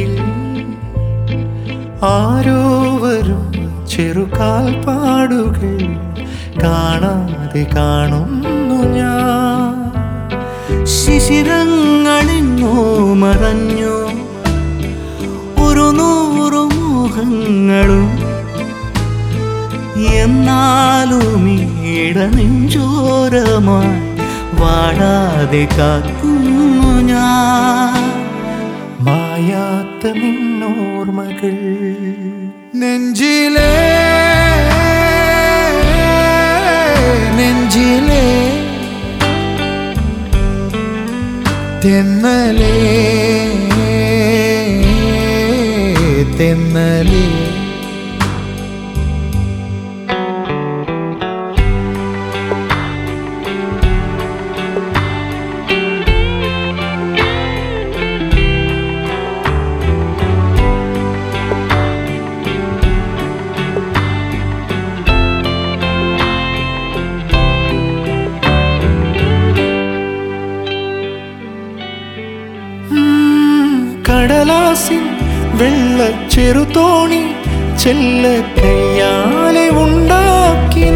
വഴിയിൽ ആരോ വരും ചെറുകാൽപ്പാടുകൾ കാണാതെ കാണുന്നു ഞാൻ ശിശിരങ്ങളെങ്ങോ മറഞ്ഞു ഒരു നൂറു മോഹങ്ങളും എന്നാലും ഈട നെഞ്ചോരമായി വാടാതെ കാക്കുന്നു ഞാൻ മായാത്ത നിന്നോർമകൾ നെഞ്ചിലേ നെഞ്ചിലേ തെന്നലേ തെന്നലേ കടലാസിൻ വെള്ള ചെറുതോണി ചെല്ല കയ്യാലെ ഉണ്ടാക്കിന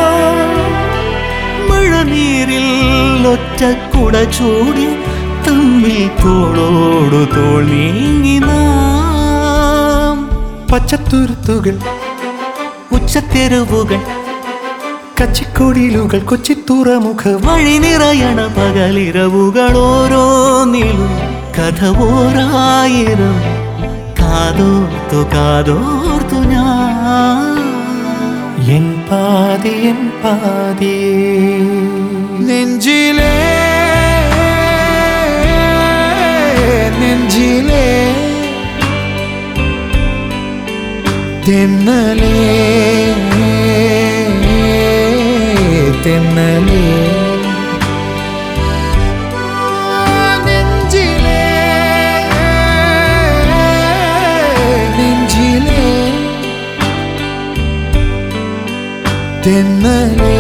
മഴനീരിൽ ഒറ്റ കുട ചൂടി തമ്മിൽ തോളോടു തോൾ നീങ്ങി നാം പച്ചത്തുരുത്തുകൾ ഉച്ചത്തെരുവുകൾ കച്ചിക്കൊടിയിലുകൾ കൊച്ചിത്തുറമുഖ വഴി നിറയണ പകലിരവുകൾ ഓരോന്നിലും കഥ ഓരായിരം കാതോർത്തു കാതോർത്തു ഞാൻ എൻ പാതി എൻ പാതിയേ നെഞ്ചിലേ നെഞ്ചിലേ തെന്നലേ തെന്നലേ നെഞ്ചിലേ നെഞ്ചിലേ തെന്നലേ